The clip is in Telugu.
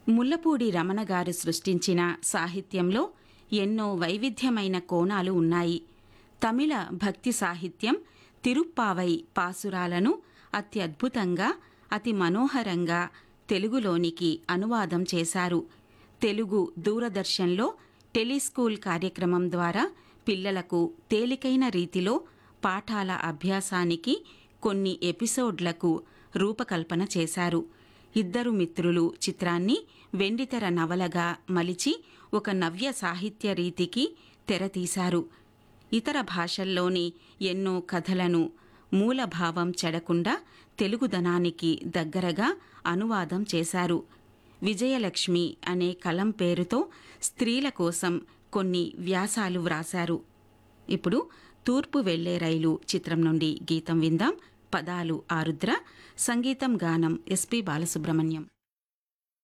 ముల్లపూడి రమణ గారు సృష్టించిన సాహిత్యంలో ఎన్నో వైవిధ్యమైన కోణాలు ఉన్నాయి తమిళ భక్తి సాహిత్యం తిరుప్పావై పాసురాలను అత్యద్భుతంగా అతి మనోహరంగా తెలుగులోనికి అనువాదం చేశారు తెలుగు దూరదర్శన్లో టెలిస్కూల్ కార్యక్రమం ద్వారా పిల్లలకు తేలికైన రీతిలో పాఠాల అభ్యాసానికి కొన్ని ఎపిసోడ్లకు రూపకల్పన చేశారు ఇద్దరు మిత్రులు చిత్రాన్ని వెండితెర నవలగా మలిచి ఒక నవ్య సాహిత్య రీతికి తెరతీశారు ఇతర భాషల్లోని ఎన్నో కథలను మూలభావం చెడకుండా తెలుగుదనానికి దగ్గరగా అనువాదం చేశారు విజయలక్ష్మి అనే కలం పేరుతో స్త్రీల కోసం కొన్ని వ్యాసాలు వ్రాశారు ఇప్పుడు తూర్పు వెళ్లే రైలు చిత్రం నుండి గీతం విందాం పదాలు ఆరుద్ర సంగీతం గానం ఎస్పి బాలసుబ్రహ్మణ్యం